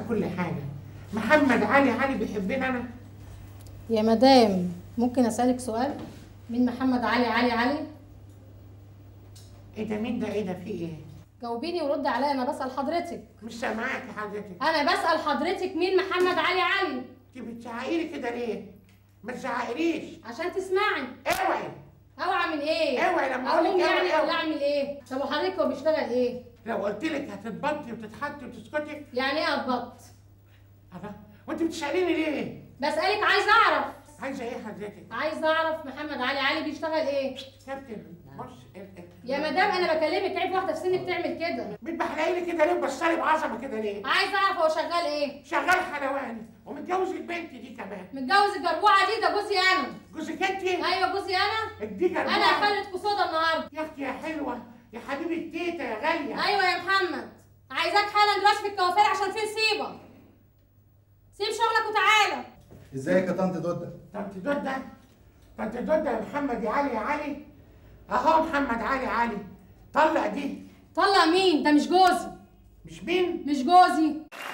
كل حاجه محمد علي علي بيحبني انا يا مدام ممكن اسالك سؤال مين محمد علي علي علي ايه ده مين ده ايه ده في ايه جاوبيني ورد عليا انا بسال حضرتك مش سامعاك يا حضرتك انا بسال حضرتك مين محمد علي علي انت بتزعقيلي كده ليه ما تزعقليش عشان تسمعي اوعي اوعى من ايه اوعي لما اقول اقوم لك يعني اوعي ولا اوعي اعمل ايه طب وحضرتك هو بيشتغل ايه لو قلت لك هتتبطي وتتحطي وتسكتي يعني ايه اتبط الله وانت بتساليني ليه بسالك عايز اعرف عايزه ايه حضرتك عايز اعرف محمد علي علي بيشتغل ايه كابتن بص ال- ال- يا مدام انا بكلمك عيب واحده في سني بتعمل كده بتبحلقي لي كده ليه بصلي بعظمه كده ليه عايز اعرف هو شغال ايه شغال حلواني ومتجوز البنت دي كمان متجوز الجربوعه دي ده جوزي انا جوزك انت ايوه جوزي انا اديك انا خلت صودا النهارده يا اختي يا حلوه يا حبيبه تيتا يا غاليه ايوه يا محمد عايزاك حالا دلوقتي في الكوافير عشان في نصيبه سيب شغلك وتعالى ازيك يا طنط دوده طنط دوده طنط دوده يا محمد يا علي يا علي اهو محمد علي علي طلق دي طلق مين ده مش جوزي مش مين مش جوزي